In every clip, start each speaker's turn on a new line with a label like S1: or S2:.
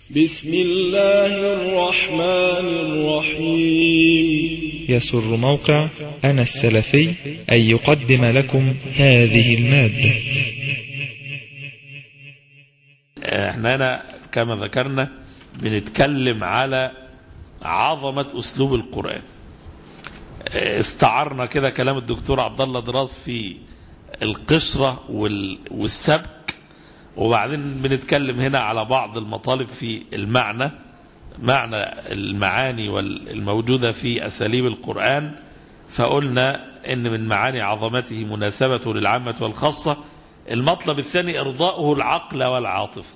S1: بسم الله الرحمن الرحيم
S2: يسر موقع أنا السلفي أن يقدم لكم هذه المادة
S3: احنا هنا كما ذكرنا بنتكلم على عظمة أسلوب القرآن استعرنا كده كلام الدكتور عبد الله دراز في القشرة وال- والسبك وبعدين بنتكلم هنا على بعض المطالب في المعنى معنى المعاني وال- الموجودة في أساليب القرآن فقلنا إن من معاني عظمته مناسبته للعامة والخاصة المطلب الثاني إرضاؤه العقل والعاطفة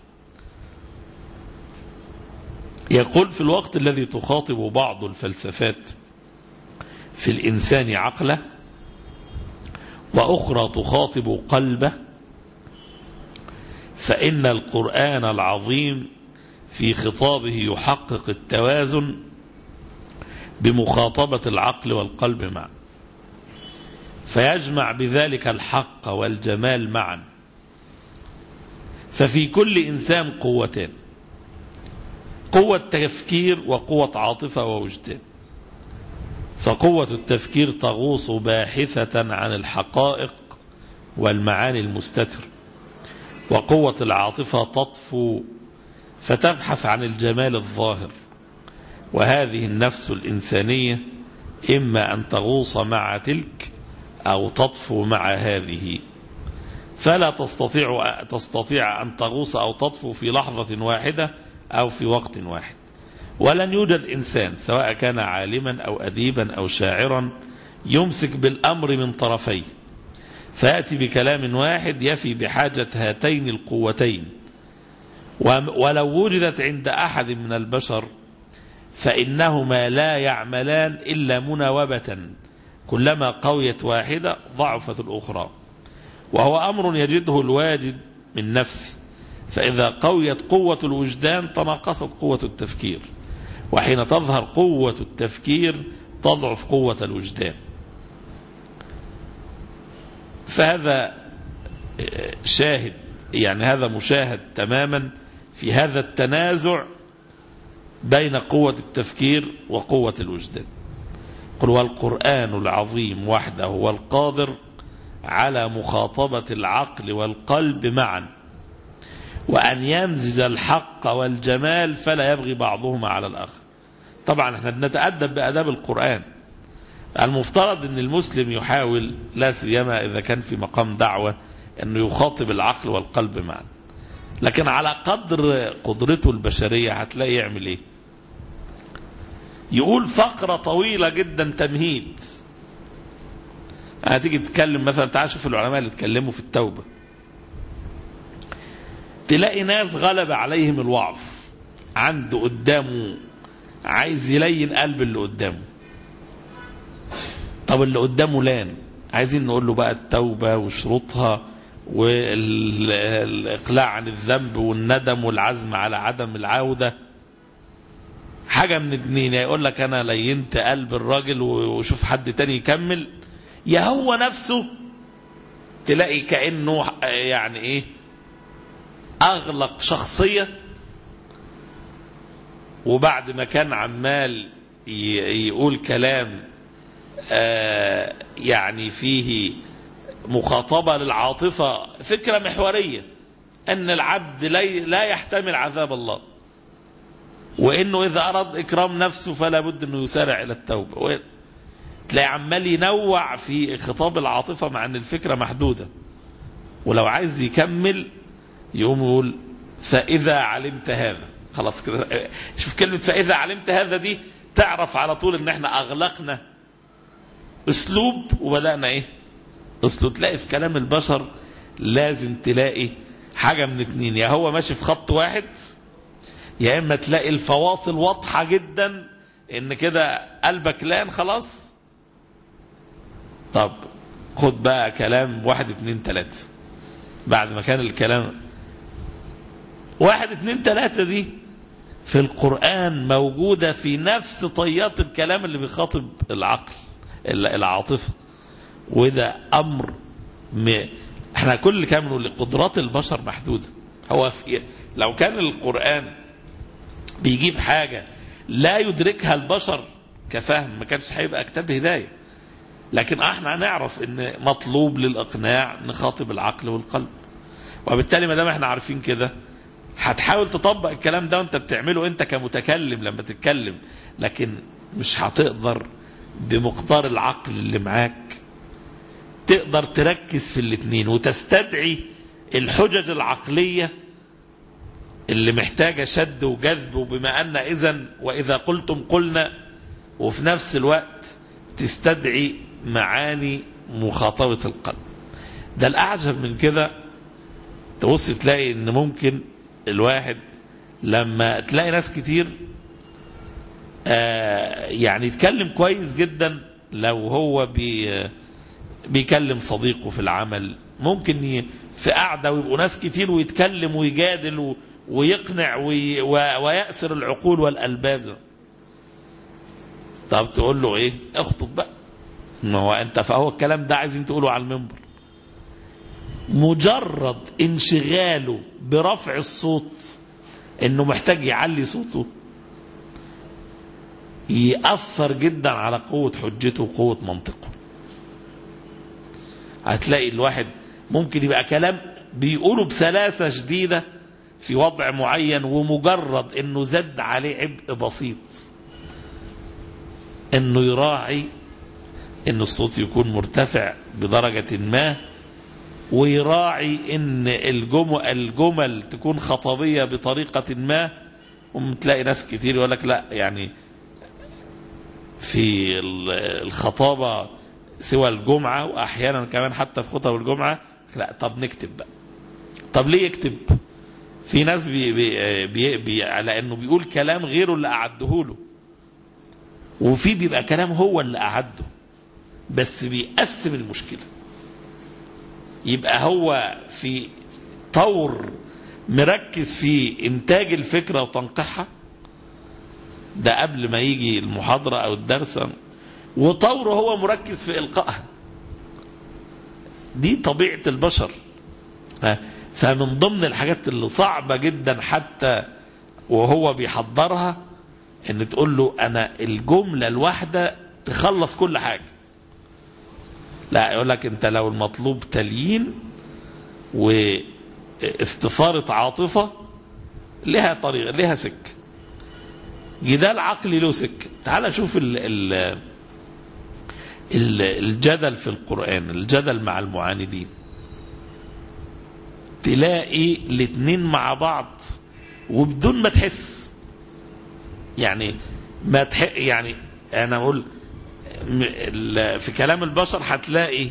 S3: يقول في الوقت الذي تخاطب بعض الفلسفات في الإنسان عقله وأخرى تخاطب قلبه فإن القرآن العظيم في خطابه يحقق التوازن بمخاطبة العقل والقلب معا فيجمع بذلك الحق والجمال معا ففي كل إنسان قوتان قوة تفكير وقوة عاطفة ووجدان فقوة التفكير تغوص باحثة عن الحقائق والمعاني المستتر وقوة العاطفة تطفو فتبحث عن الجمال الظاهر وهذه النفس الإنسانية إما أن تغوص مع تلك أو تطفو مع هذه فلا تستطيع تستطيع أن تغوص أو تطفو في لحظة واحدة أو في وقت واحد ولن يوجد إنسان سواء كان عالما أو أديبا أو شاعرا يمسك بالأمر من طرفيه فيأتي بكلام واحد يفي بحاجة هاتين القوتين ولو وجدت عند أحد من البشر فإنهما لا يعملان إلا مناوبة كلما قويت واحدة ضعفت الأخرى وهو أمر يجده الواجد من نفسه فإذا قويت قوة الوجدان تناقصت قوة التفكير وحين تظهر قوة التفكير تضعف قوة الوجدان فهذا شاهد يعني هذا مشاهد تماما في هذا التنازع بين قوة التفكير وقوة الوجدان قل والقرآن العظيم وحده هو القادر على مخاطبة العقل والقلب معا وأن يمزج الحق والجمال فلا يبغي بعضهما على الآخر طبعا احنا بنتأدب بأداب القرآن المفترض أن المسلم يحاول لا سيما إذا كان في مقام دعوة أنه يخاطب العقل والقلب معا لكن على قدر قدرته البشرية هتلاقي يعمل ايه يقول فقرة طويلة جدا تمهيد هتيجي تتكلم مثلا تعال شوف العلماء اللي اتكلموا في التوبة تلاقي ناس غلب عليهم الوعظ عنده قدامه عايز يلين قلب اللي قدامه طب اللي قدامه لان عايزين نقول له بقى التوبة وشروطها والإقلاع عن الذنب والندم والعزم على عدم العودة حاجة من اتنين يقول لك أنا لينت قلب الراجل وشوف حد تاني يكمل يا هو نفسه تلاقي كأنه يعني إيه أغلق شخصية وبعد ما كان عمال يقول كلام آه يعني فيه مخاطبة للعاطفة فكرة محورية أن العبد لا يحتمل عذاب الله وأنه إذا أراد إكرام نفسه فلا بد أنه يسارع إلى التوبة تلاقي عمال ينوع في خطاب العاطفة مع أن الفكرة محدودة ولو عايز يكمل يقوم يقول فإذا علمت هذا خلاص كده شوف كلمة فإذا علمت هذا دي تعرف على طول ان احنا اغلقنا اسلوب وبدأنا ايه اسلوب تلاقي في كلام البشر لازم تلاقي حاجة من اتنين يا هو ماشي في خط واحد يا اما تلاقي الفواصل واضحة جدا ان كده قلبك لان خلاص طب خد بقى كلام واحد اتنين تلاتة بعد ما كان الكلام واحد اتنين تلاتة دي في القرآن موجودة في نفس طيات الكلام اللي بيخاطب العقل العاطفة وده أمر م... احنا كل كام نقول قدرات البشر محدودة هو في... لو كان القرآن بيجيب حاجة لا يدركها البشر كفهم ما كانش هيبقى كتاب هداية لكن احنا هنعرف ان مطلوب للاقناع نخاطب العقل والقلب وبالتالي ما دام احنا عارفين كده هتحاول تطبق الكلام ده وانت بتعمله انت كمتكلم لما تتكلم لكن مش هتقدر بمقدار العقل اللي معاك تقدر تركز في الاثنين وتستدعي الحجج العقلية اللي محتاجة شد وجذب وبما أن إذا وإذا قلتم قلنا وفي نفس الوقت تستدعي معاني مخاطبة القلب ده الأعجب من كده تبص تلاقي ان ممكن الواحد لما تلاقي ناس كتير آه يعني يتكلم كويس جدا لو هو بي بيكلم صديقه في العمل ممكن ي- في قعده ويبقوا ناس كتير ويتكلم ويجادل و- ويقنع وي- و- ويأسر العقول والألباب طب تقول له ايه اخطب بقى ما هو انت فهو الكلام ده عايزين تقوله على المنبر مجرد انشغاله برفع الصوت انه محتاج يعلي صوته يأثر جدا على قوة حجته وقوة منطقه هتلاقي الواحد ممكن يبقى كلام بيقوله بسلاسة شديدة في وضع معين ومجرد انه زد عليه عبء بسيط انه يراعي ان الصوت يكون مرتفع بدرجة ما ويراعي ان الجمل, الجمل تكون خطابية بطريقة ما وتلاقي ناس كتير يقول لك لا يعني في الخطابة سوى الجمعة واحيانا كمان حتى في خطب الجمعة لا طب نكتب بقى طب ليه يكتب في ناس بي بي بي بي على انه بيقول كلام غيره اللي اعده له وفي بيبقى كلام هو اللي اعده بس بيقسم المشكله يبقى هو في طور مركز في انتاج الفكره وتنقيحها ده قبل ما يجي المحاضره او الدرس وطور هو مركز في القائها دي طبيعه البشر فمن ضمن الحاجات اللي صعبه جدا حتى وهو بيحضرها ان تقول له انا الجمله الواحده تخلص كل حاجه لا يقول لك انت لو المطلوب تليين واستثارة عاطفة لها طريقة لها سك جدال عقلي له سك تعال شوف ال ال ال الجدل في القرآن الجدل مع المعاندين تلاقي الاتنين مع بعض وبدون ما تحس يعني ما تح يعني انا اقول في كلام البشر هتلاقي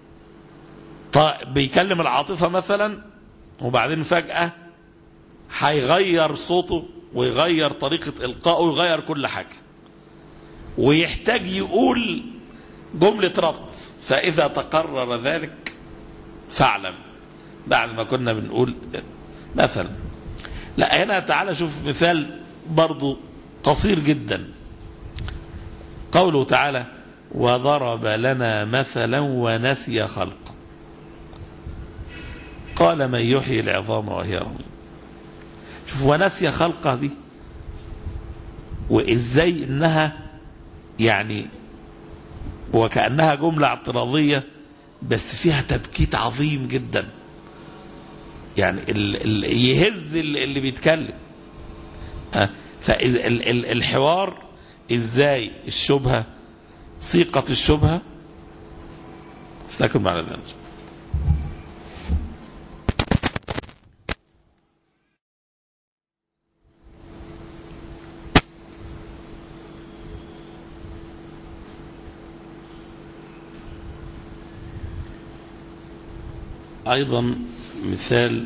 S3: بيكلم العاطفة مثلا وبعدين فجأة هيغير صوته ويغير طريقة إلقائه ويغير كل حاجة ويحتاج يقول جملة ربط فإذا تقرر ذلك فاعلم بعد ما كنا بنقول مثلا لا هنا تعالى شوف مثال برضو قصير جدا قوله تعالى وضرب لنا مثلا ونسي خلقه قال من يحيي العظام وهي رميم شوف ونسي خلقه دي وازاي انها يعني وكأنها جملة اعتراضية بس فيها تبكيت عظيم جدا يعني ال ال يهز اللي بيتكلم فالحوار ازاي الشبهة صيقة الشبهة استكمل على ذلك أيضا مثال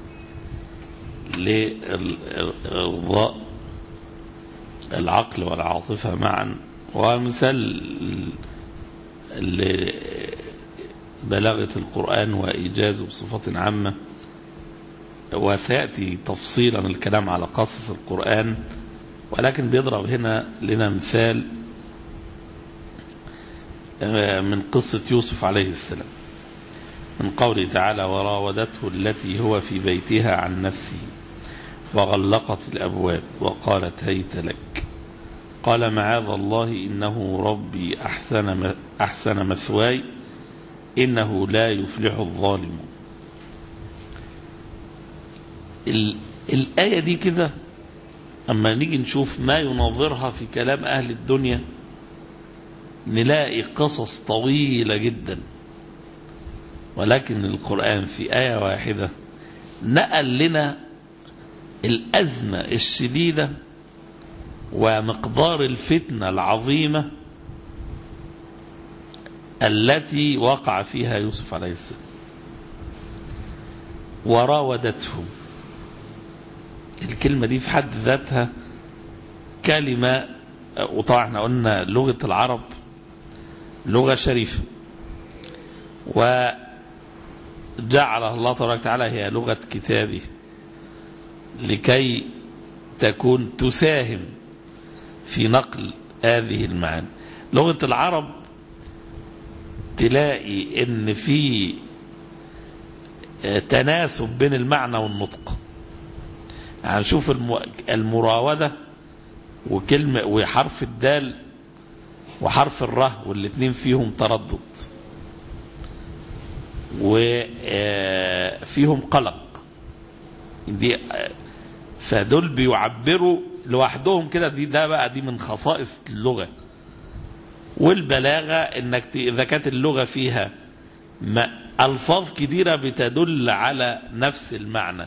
S3: لإرضاء العقل والعاطفة معا ومثال لبلاغة القرآن وإيجازه بصفة عامة وسيأتي تفصيلا الكلام على قصص القرآن ولكن بيضرب هنا لنا مثال من قصة يوسف عليه السلام من قوله تعالى وراودته التي هو في بيتها عن نفسه وغلقت الأبواب وقالت هيت لك قال معاذ الله إنه ربي أحسن, أحسن مثواي إنه لا يفلح الظالمون الآية دي كده أما نيجي نشوف ما يناظرها في كلام أهل الدنيا نلاقي قصص طويلة جدا ولكن القرآن في آية واحدة نقل لنا الأزمة الشديدة ومقدار الفتنة العظيمة التي وقع فيها يوسف عليه السلام وراودته الكلمة دي في حد ذاتها كلمة وطبعا احنا قلنا لغة العرب لغة شريفة وجعلها الله تبارك وتعالى هي لغة كتابه لكي تكون تساهم في نقل هذه المعاني لغة العرب تلاقي ان في تناسب بين المعنى والنطق يعني شوف المراودة وكلمة وحرف الدال وحرف الره والاثنين فيهم تردد وفيهم قلق دي فدول بيعبروا لوحدهم كده دي ده بقى دي من خصائص اللغة والبلاغة انك اذا كانت اللغة فيها الفاظ كثيرة بتدل على نفس المعنى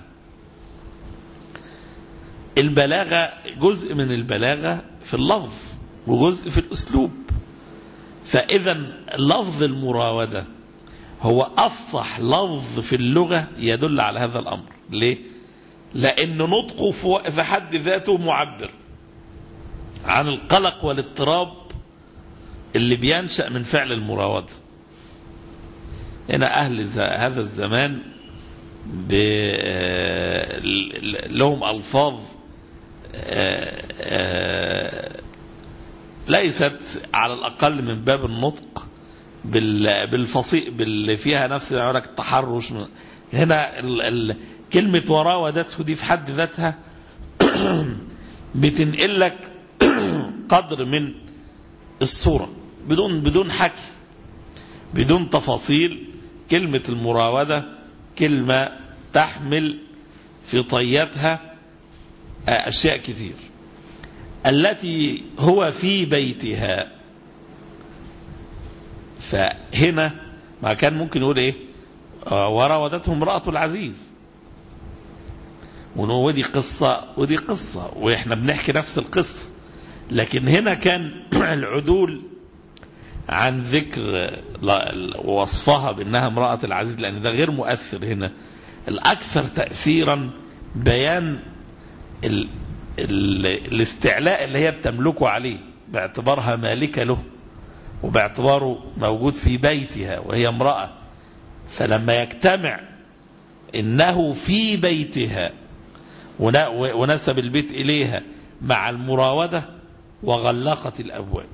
S3: البلاغة جزء من البلاغة في اللفظ وجزء في الأسلوب فإذا لفظ المراودة هو أفصح لفظ في اللغة يدل على هذا الأمر ليه؟ لأن نطقه في حد ذاته معبر عن القلق والاضطراب اللي بينشأ من فعل المراودة هنا أهل هذا الزمان لهم ألفاظ ليست على الأقل من باب النطق بالفصيح باللي فيها نفس لك التحرش هنا ال ال كلمة وراودته دي في حد ذاتها بتنقل لك قدر من الصورة بدون بدون حكي بدون تفاصيل كلمة المراودة كلمة تحمل في طياتها أشياء كثير التي هو في بيتها فهنا ما كان ممكن يقول ايه وراودته امرأة العزيز ودي قصة ودي قصة واحنا بنحكي نفس القصة لكن هنا كان العدول عن ذكر وصفها بأنها امرأة العزيز لأن ده غير مؤثر هنا الأكثر تأثيرا بيان ال ال الاستعلاء اللي هي بتملكه عليه باعتبارها مالكة له وباعتباره موجود في بيتها وهي امرأة فلما يجتمع إنه في بيتها ونسب البيت إليها مع المراودة وغلقت الأبواب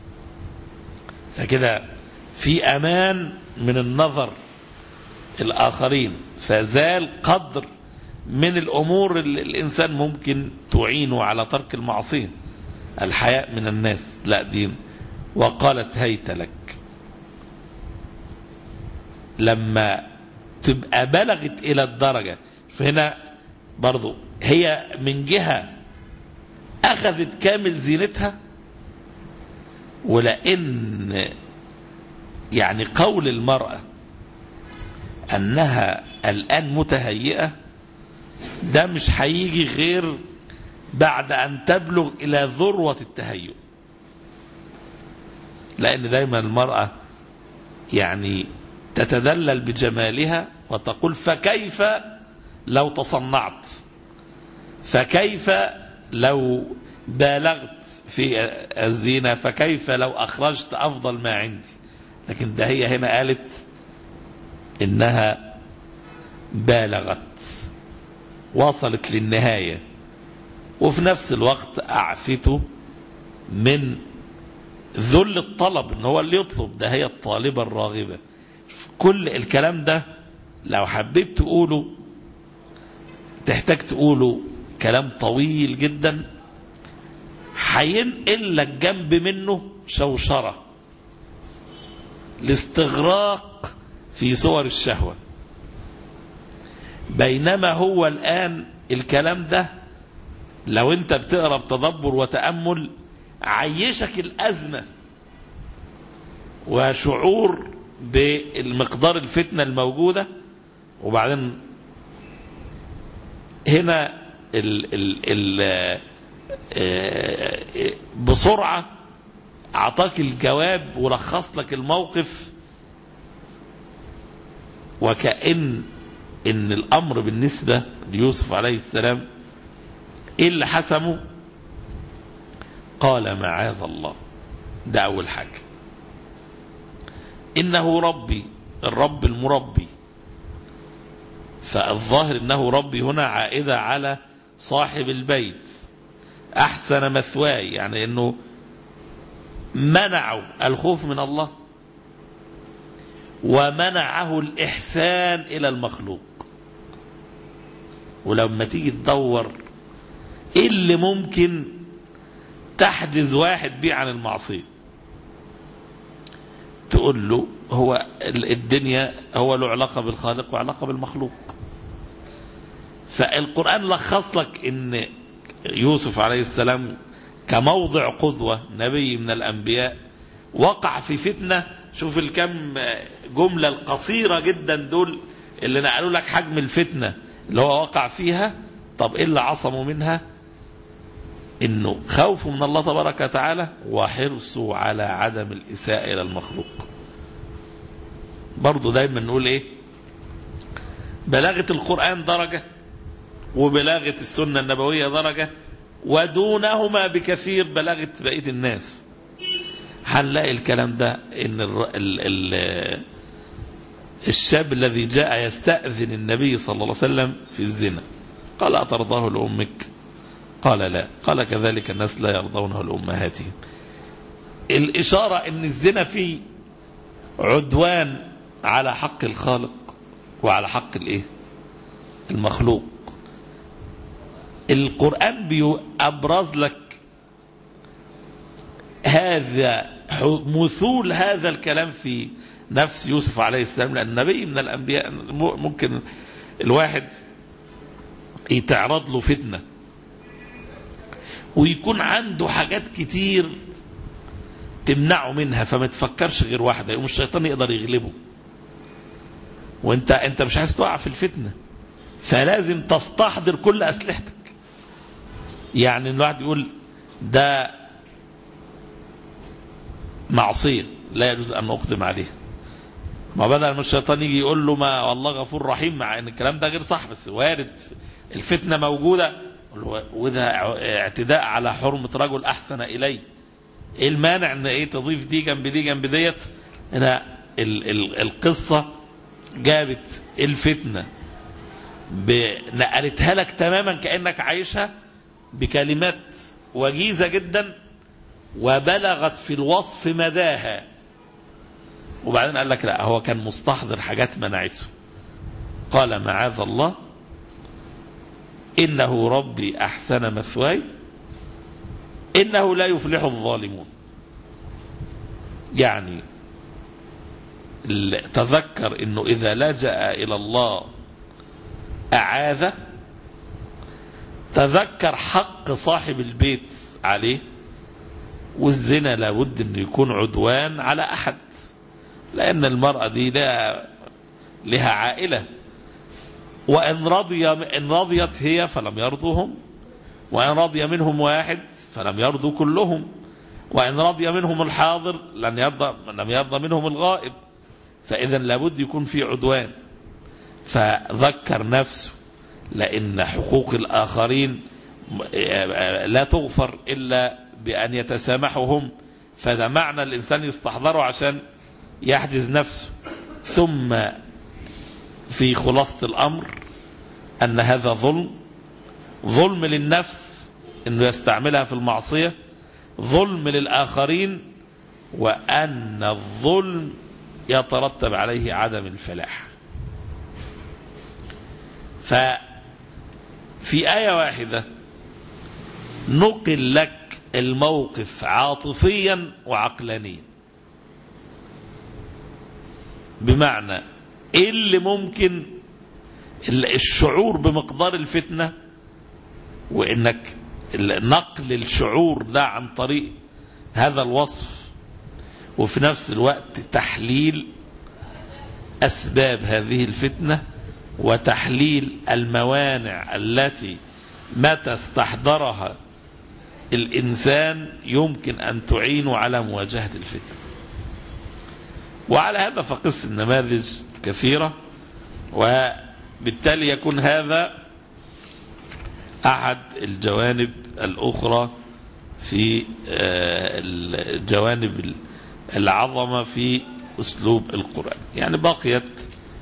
S3: فكده في أمان من النظر الآخرين فزال قدر من الأمور اللي الإنسان ممكن تعينه على ترك المعصية الحياء من الناس لا دين وقالت هيت لك لما تبقى بلغت إلى الدرجة فهنا برضو هي من جهة أخذت كامل زينتها ولأن يعني قول المرأة أنها الآن متهيئة ده مش هيجي غير بعد أن تبلغ إلى ذروة التهيؤ لأن دايما المرأة يعني تتدلل بجمالها وتقول فكيف لو تصنعت فكيف لو بالغت في الزينة فكيف لو أخرجت أفضل ما عندي لكن ده هي هنا قالت إنها بالغت وصلت للنهاية وفي نفس الوقت أعفته من ذل الطلب ان هو اللي يطلب ده هي الطالبة الراغبة كل الكلام ده لو حبيت تقوله تحتاج تقوله كلام طويل جدا هينقل لك جنب منه شوشرة الاستغراق في صور الشهوة بينما هو الآن الكلام ده لو انت بتقرا بتدبر وتأمل عيشك الأزمة وشعور بالمقدار الفتنة الموجودة وبعدين هنا ال ال ال بسرعة أعطاك الجواب ولخص لك الموقف وكأن إن الأمر بالنسبة ليوسف عليه السلام إيه اللي حسمه قال معاذ الله ده أول حاجة إنه ربي الرب المربي فالظاهر انه ربي هنا عائدة على صاحب البيت احسن مثواي يعني انه منعوا الخوف من الله ومنعه الاحسان الى المخلوق ولما تيجي تدور ايه اللي ممكن تحجز واحد بيه عن المعصيه تقول له هو الدنيا هو له علاقة بالخالق وعلاقة بالمخلوق فالقرآن لخص لك ان يوسف عليه السلام كموضع قدوة نبي من الأنبياء وقع في فتنة شوف الكم جملة القصيرة جدا دول اللي نقلوا لك حجم الفتنة اللي هو وقع فيها طب ايه اللي عصموا منها انه خوفه من الله تبارك وتعالى وحرصه على عدم الاساءة الى المخلوق برضه دايما نقول ايه بلاغة القرآن درجة وبلاغة السنة النبوية درجة ودونهما بكثير بلاغة بقية الناس هنلاقي الكلام ده ان ال ال ال الشاب الذي جاء يستأذن النبي صلى الله عليه وسلم في الزنا قال أترضاه لأمك قال لا قال كذلك الناس لا يرضونه لأمهاتهم الإشارة أن الزنا فيه عدوان على حق الخالق وعلى حق الايه المخلوق القرآن بيأبرز لك هذا مثول هذا الكلام في نفس يوسف عليه السلام لأن نبي من الأنبياء ممكن الواحد يتعرض له فتنة ويكون عنده حاجات كتير تمنعه منها فما تفكرش غير واحدة يقوم الشيطان يقدر يغلبه وانت انت مش عايز تقع في الفتنة فلازم تستحضر كل أسلحتك يعني الواحد يقول ده معصية لا يجوز أن أقدم عليها ما بدل ما الشيطان يجي يقول له ما والله غفور رحيم مع ان الكلام ده غير صح بس وارد الفتنة موجودة وده اعتداء على حرمة رجل أحسن إلي ايه المانع ان ايه تضيف دي جنب دي جنب ديت هنا ال ال القصة جابت الفتنة نقلتها لك تماما كأنك عايشها بكلمات وجيزة جدا وبلغت في الوصف مداها وبعدين قال لك لا هو كان مستحضر حاجات منعته قال معاذ الله إنه ربي أحسن مثواي إنه لا يفلح الظالمون يعني تذكر أنه إذا لجأ إلى الله أعاذه تذكر حق صاحب البيت عليه والزنا لابد أنه يكون عدوان على أحد لأن المرأة دي لها, لها عائلة وإن رضي إن رضيت هي فلم يرضهم وإن رضي منهم واحد فلم يرضوا كلهم وإن رضي منهم الحاضر لن يرضى لم يرضى منهم الغائب فإذا لابد يكون في عدوان فذكر نفسه لأن حقوق الآخرين لا تغفر إلا بأن يتسامحوا هم فده معنى الإنسان يستحضره عشان يحجز نفسه ثم في خلاصة الأمر أن هذا ظلم ظلم للنفس أنه يستعملها في المعصية ظلم للآخرين وأن الظلم يترتب عليه عدم الفلاح في آية واحدة نقل لك الموقف عاطفيا وعقلانيا بمعنى ايه اللي ممكن الشعور بمقدار الفتنة وانك نقل الشعور ده عن طريق هذا الوصف وفي نفس الوقت تحليل أسباب هذه الفتنة وتحليل الموانع التي متى استحضرها الإنسان يمكن أن تعين على مواجهة الفتنة وعلى هذا فقس النماذج كثيرة وبالتالي يكون هذا أحد الجوانب الأخرى في الجوانب العظمة في أسلوب القرآن يعني بقيت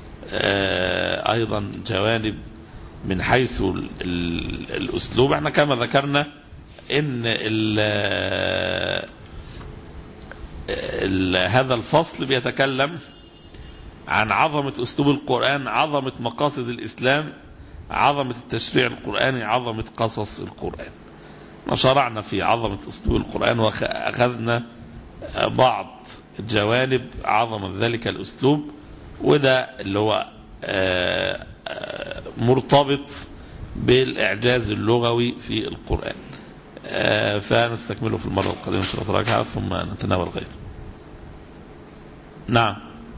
S3: أيضا جوانب من حيث الأسلوب احنا كما ذكرنا ان ال ال هذا الفصل بيتكلم عن عظمة أسلوب القرآن عظمة مقاصد الإسلام عظمة التشريع القرآني عظمة قصص القرآن شرعنا في عظمة أسلوب القرآن وأخذنا بعض جوانب عظمة ذلك الأسلوب وده اللي هو مرتبط بالإعجاز اللغوي في القرآن فنستكمله في المرة القادمة إن شاء الله تراجع ثم نتناول غيره نعم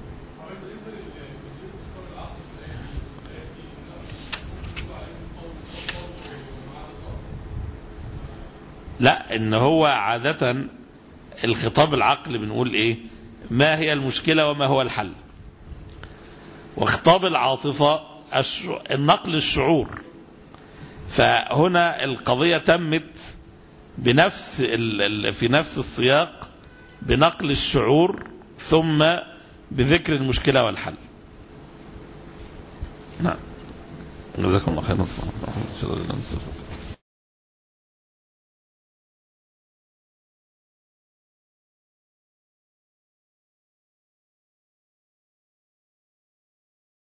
S3: لا ان هو عادة الخطاب العقل بنقول ايه ما هي المشكلة وما هو الحل وخطاب العاطفة النقل الشعور فهنا القضية تمت بنفس في نفس السياق بنقل الشعور ثم بذكر المشكلة والحل نعم جزاكم الله خيرا